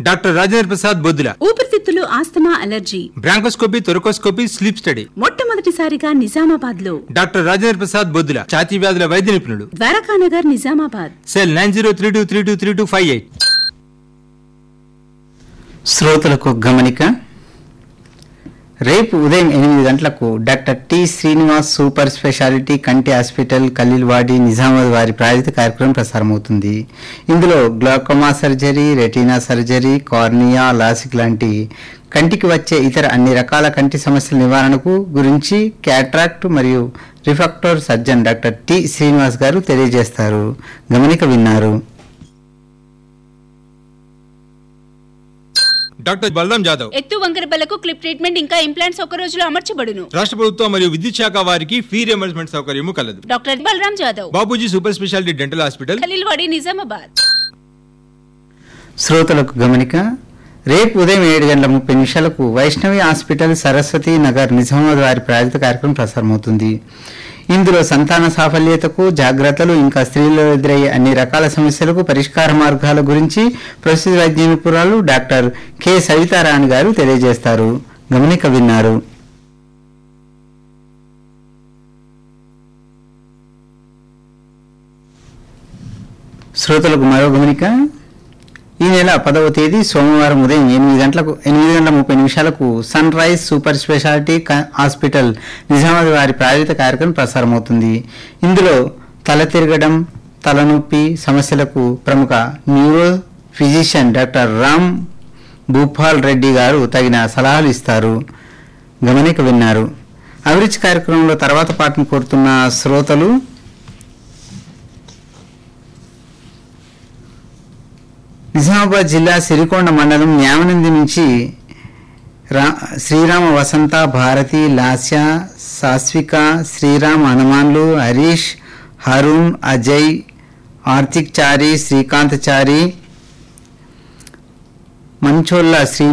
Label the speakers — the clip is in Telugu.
Speaker 1: డాక్టర్ రాజేంద్ర ప్రసాద్ బొద్దుల
Speaker 2: ఊపిరితిత్తులు asthma allergy
Speaker 1: bronchoscopy thoracoscopy sleep study
Speaker 2: మొట్టమొదటిసారిగా నిజామాబాద్ లో
Speaker 1: డాక్టర్ రాజేంద్ర ప్రసాద్ బొద్దుల ఛాతీ వ్యాధుల వైద్య నిపుణుడు
Speaker 2: Dwarakanagar Nizamabad
Speaker 1: cell nine zero three two three two three two five eight
Speaker 3: శ్రోతలకు గమనిక రేపు ఉదయం ఎనిమిది గంటలకు doctor T Srinivas super speciality కంటి హాస్పిటల్ కలీల్వాడి నిజామాబాద్ వారి ప్రాయోజిత కార్యక్రమం ప్రసారమవుతుంది ఇందులో glaucoma surgery retina surgery cornea LASIK లాంటి కంటికి వచ్చే ఇతర అన్ని రకాల కంటి సమస్యల నివారణకు గురించి క్యాట్రాక్ట్ మరియు refractor surgeon doctor T Srinivas garu తెలియజేస్తారు గమనిక విన్నారు
Speaker 1: డాక్టర్ బలరాం జాదవ్
Speaker 4: ఎత్తు వంకరబలకు క్లిప్ ట్రీట్మెంట్ ఇంకా ఇంప్లాంట్స్ ఒక రోజులో అమర్చబడును
Speaker 1: రాష్ట్ర ప్రభుత్వం మరియు విద్యుత్ శాఖ వారికి ఫీ రియంబర్స్మెంట్ సౌకర్యము కలదు
Speaker 4: doctor Balaram Jadhav
Speaker 1: Babuji super speciality dental hospital
Speaker 4: Khaleelwadi Nizamabad
Speaker 3: శ్రోతలకు గమనిక రేపు ఉదయం ఏడు గంటల ముప్పై నిమిషాలకు వైష్ణవి హాస్పిటల్ సరస్వతి నగర్ నిజామాబాద్ వారి ప్రాయోజిత కార్యక్రమం ప్రసారమవుతుంది ఇందులో సంతాన సాఫల్యతకు జాగ్రత్తలు ఇంకా స్త్రీలలో ఎదురయ్యే అన్ని రకాల సమస్యలకు పరిష్కార మార్గాల గురించి ప్రస్తుత వైద్య నిపుణురాలు డాక్టర్ కె సవితారాణి గారు తెలియజేస్తారు గమనిక విన్నారు శ్రోతలకు మరో గమనిక ఈ నెల పదవ తేదీ సోమవారం ఉదయం ఎనిమిది గంటలకు ఎనిమిది గంటల ముప్పై నిమిషాలకు సన్ రైజ్ సూపర్ స్పెషాలిటీ క- హాస్పిటల్ నిజామాబాద్ వారి ప్రాయోజిత కార్యక్రమం ప్రసారమవుతుంది ఇందులో తల తిరగడం తలనొప్పి సమస్యలకు ప్రముఖ neuro physician doctor Ram Bhupal Reddy garu తగిన సలహాలు ఇస్తారు గమనిక విన్నారు అభిరుచి కార్యక్రమంలో తర్వాత పాటను కోరుతున్న శ్రోతలు నిజామాబాద్ జిల్లా సిరికొండ మండలం న్యామనంది నుంచి రా శ్రీరామ వసంత భారతి లాస్య సాస్విక శ్రీరామ్ హనుమాన్లు హరీష్ హరుణ్ అజయ్ ఆర్తిక్ చారి శ్రీకాంత్ చారి మంచోళ్ళ శ్రీ